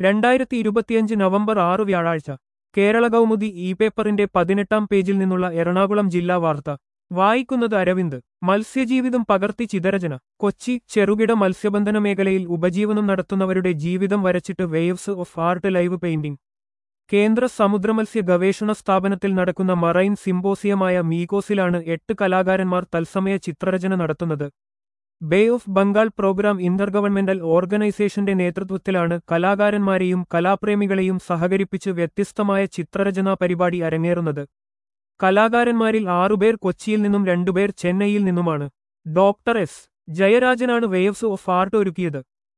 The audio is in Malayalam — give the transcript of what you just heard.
രണ്ടായിരത്തി ഇരുപത്തിയഞ്ച് നവംബർ ആറ് വ്യാഴാഴ്ച കേരള കൗമുദി ഇ പേപ്പറിന്റെ പതിനെട്ടാം പേജിൽ നിന്നുള്ള എറണാകുളം ജില്ലാ വാർത്ത വായിക്കുന്നത് അരവിന്ദ് മത്സ്യജീവിതം പകർത്തി ചിതരചന കൊച്ചി ചെറുകിട മത്സ്യബന്ധന മേഖലയിൽ ഉപജീവനം നടത്തുന്നവരുടെ ജീവിതം വരച്ചിട്ട് waves of art live painting കേന്ദ്ര സമുദ്രമത്സ്യ ഗവേഷണ സ്ഥാപനത്തിൽ നടക്കുന്ന മറൈൻ സിംബോസിയമായ മീകോസിലാണ് എട്ട് കലാകാരന്മാർ തത്സമയ ചിത്രരചന നടത്തുന്നത് bay of Bengal programme inter governmental ഓർഗനൈസേഷന്റെ നേതൃത്വത്തിലാണ് കലാകാരന്മാരെയും കലാപ്രേമികളെയും സഹകരിപ്പിച്ച് വ്യത്യസ്തമായ ചിത്രരചനാ പരിപാടി അരങ്ങേറുന്നത് കലാകാരന്മാരിൽ ആറുപേർ കൊച്ചിയിൽ നിന്നും രണ്ടുപേർ ചെന്നൈയിൽ നിന്നുമാണ് ഡോക്ടർ എസ് ജയരാജനാണ് വേവ്സ് ഓഫ് ആർട്ട് ഒരുക്കിയത്